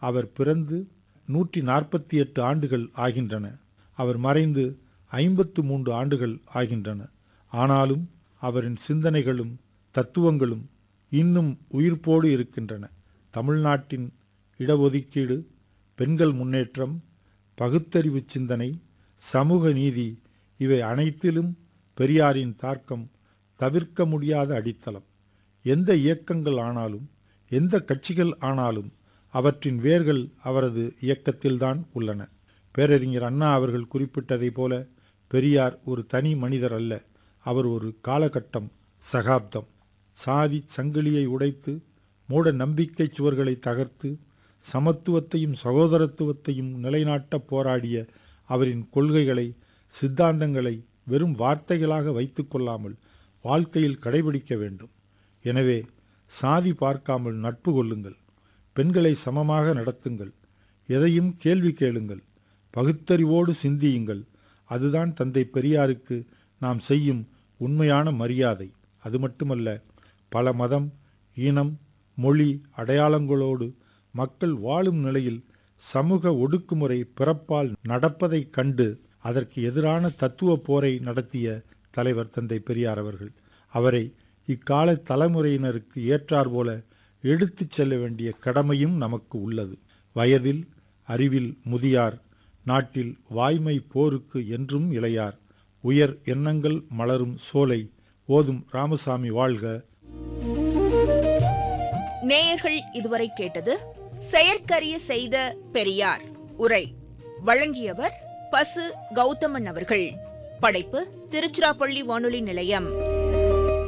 அவர் பிறந்து நூற்றி நாற்பத்தி எட்டு ஆண்டுகள் ஆகின்றன அவர் மறைந்து ஐம்பத்து மூன்று ஆண்டுகள் ஆகின்றன ஆனாலும் அவரின் சிந்தனைகளும் தத்துவங்களும் இன்னும் உயிர்ப்போடு இருக்கின்றன தமிழ்நாட்டின் இடஒதுக்கீடு பெண்கள் முன்னேற்றம் பகுத்தறிவு சிந்தனை சமூக நீதி இவை அனைத்திலும் பெரியாரின் தாக்கம் தவிர்க்க முடியாத அடித்தளம் எந்த இயக்கங்கள் ஆனாலும் எந்த கட்சிகள் ஆனாலும் அவற்றின் வேர்கள் அவரது இயக்கத்தில்தான் உள்ளன பேரறிஞர் அண்ணா அவர்கள் குறிப்பிட்டதைப் போல பெரியார் ஒரு தனி மனிதர் அல்ல அவர் ஒரு காலகட்டம் சகாப்தம் சாதி சங்கிலியை உடைத்து மூட நம்பிக்கை சுவர்களை தகர்த்து சமத்துவத்தையும் சகோதரத்துவத்தையும் நிலைநாட்ட போராடிய அவரின் கொள்கைகளை சித்தாந்தங்களை வெறும் வார்த்தைகளாக வைத்துக் கொள்ளாமல் வாழ்க்கையில் கடைபிடிக்க வேண்டும் எனவே சாதி பார்க்காமல் நட்பு கொள்ளுங்கள் பெண்களை சமமாக நடத்துங்கள் எதையும் கேள்வி கேளுங்கள் பகுத்தறிவோடு சிந்தியுங்கள் அதுதான் தந்தை பெரியாருக்கு நாம் செய்யும் உண்மையான மரியாதை அது மட்டுமல்ல பல மதம் இனம் மொழி அடையாளங்களோடு மக்கள் வாழும் நிலையில் சமூக ஒடுக்குமுறை பிறப்பால் நடப்பதைக் கண்டு அதற்கு எதிரான தத்துவ போரை நடத்திய தலைவர் தந்தை பெரியார் அவர்கள் அவரை இக்கால தலைமுறையினருக்கு ஏற்றாற்போல எடுத்துச் செல்ல வேண்டிய கடமையும் நமக்கு உள்ளது வயதில் அறிவில் முதியார் நாட்டில் வாய்மை போருக்கு என்றும் இளையார் உயர் எண்ணங்கள் மலரும் சோலை ஓதும் ராமசாமி வாழ்க நேயர்கள் இதுவரை கேட்டது செயற்கரிய செய்த பெரியார் உரை வழங்கியவர் பசு கௌதமன் அவர்கள் படைப்பு திருச்சிராப்பள்ளி வானொலி நிலையம்